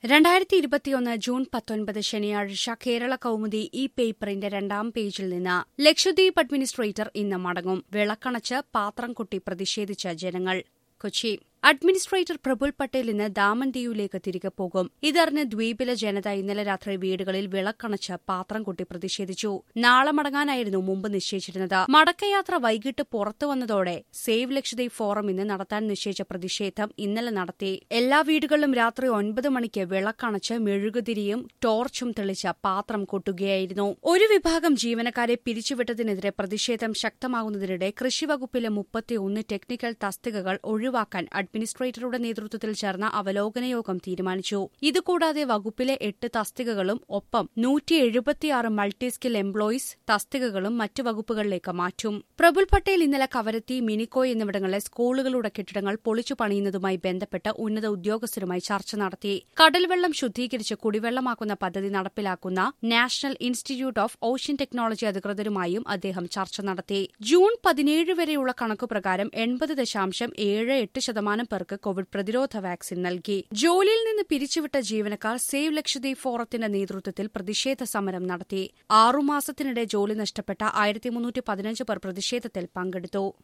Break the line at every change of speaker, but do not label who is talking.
രണ്ടായിരത്തി ഇരുപത്തിയൊന്ന് ജൂൺ പത്തൊൻപത് ശനിയാഴ്ച കേരള കൗമുദി ഈ പേപ്പറിന്റെ രണ്ടാം പേജിൽ നിന്ന് ലക്ഷദ്വീപ് അഡ്മിനിസ്ട്രേറ്റർ ഇന്ന് മടങ്ങും വിളക്കണച്ച് പാത്രം കൊട്ടി പ്രതിഷേധിച്ച ജനങ്ങൾ കൊച്ചി അഡ്മിനിസ്ട്രേറ്റർ പ്രഫുൽ പട്ടേൽ ഇന്ന് ദാമൻ ദിയുവിലേക്ക് തിരികെ പോകും ഇതറിഞ്ഞ് ദ്വീപിലെ ജനത ഇന്നലെ രാത്രി വീടുകളിൽ വിളക്കണച്ച് പാത്രം കൊട്ടി പ്രതിഷേധിച്ചു നാളെ മടങ്ങാനായിരുന്നു മുമ്പ് നിശ്ചയിച്ചിരുന്നത് മടക്കയാത്ര വൈകിട്ട് പുറത്തു വന്നതോടെ സേവ് ലക്ഷദ്വീപ് ഫോറം ഇന്ന് നടത്താൻ നിശ്ചയിച്ച പ്രതിഷേധം ഇന്നലെ നടത്തി എല്ലാ വീടുകളിലും രാത്രി ഒൻപത് മണിക്ക് വിളക്കണച്ച് മെഴുകുതിരിയും ടോർച്ചും തെളിച്ച പാത്രം കൊട്ടുകയായിരുന്നു ഒരു വിഭാഗം ജീവനക്കാരെ പിരിച്ചുവിട്ടതിനെതിരെ പ്രതിഷേധം ശക്തമാകുന്നതിനിടെ കൃഷിവകുപ്പിലെ മുപ്പത്തിയൊന്ന് ടെക്നിക്കൽ തസ്തികകൾ ഒഴിവാക്കാൻ അഡ്മിനിസ്ട്രേറ്ററുടെ നേതൃത്വത്തിൽ ചേർന്ന അവലോകന യോഗം തീരുമാനിച്ചു ഇതുകൂടാതെ വകുപ്പിലെ എട്ട് തസ്തികകളും ഒപ്പം നൂറ്റി എഴുപത്തിയാറ് മൾട്ടി സ്കിൽ എംപ്ലോയീസ് തസ്തികകളും മറ്റു വകുപ്പുകളിലേക്ക് മാറ്റും പ്രഫുൽ പട്ടേൽ ഇന്നലെ കവരത്തി മിനിക്കോയ് എന്നിവിടങ്ങളിലെ സ്കൂളുകളുടെ കെട്ടിടങ്ങൾ പൊളിച്ചു പണിയുന്നതുമായി ബന്ധപ്പെട്ട് ഉന്നത ഉദ്യോഗസ്ഥരുമായി ചർച്ച നടത്തി കടൽവെള്ളം ശുദ്ധീകരിച്ച് കുടിവെള്ളമാക്കുന്ന പദ്ധതി നടപ്പിലാക്കുന്ന National Institute of Ocean Technology അധികൃതരുമായും അദ്ദേഹം ചർച്ച നടത്തി ജൂൺ പതിനേഴ് വരെയുള്ള കണക്കുപ്രകാരം എൺപത് ദശാംശം ഏഴ് എട്ട് ശതമാനം പേർക്ക് കോവിഡ് പ്രതിരോധ വാക്സിൻ നൽകി ജോലിയിൽ നിന്ന് പിരിച്ചുവിട്ട ജീവനക്കാർ സേവ് ലക്ഷദ്വീപ് ഫോറത്തിന്റെ നേതൃത്വത്തിൽ പ്രതിഷേധ സമരം നടത്തി ആറുമാസത്തിനിടെ ജോലി നഷ്ടപ്പെട്ട ആയിരത്തി മുന്നൂറ്റി പതിനഞ്ച് പേർ പ്രതിഷേധത്തിൽ പങ്കെടുത്തു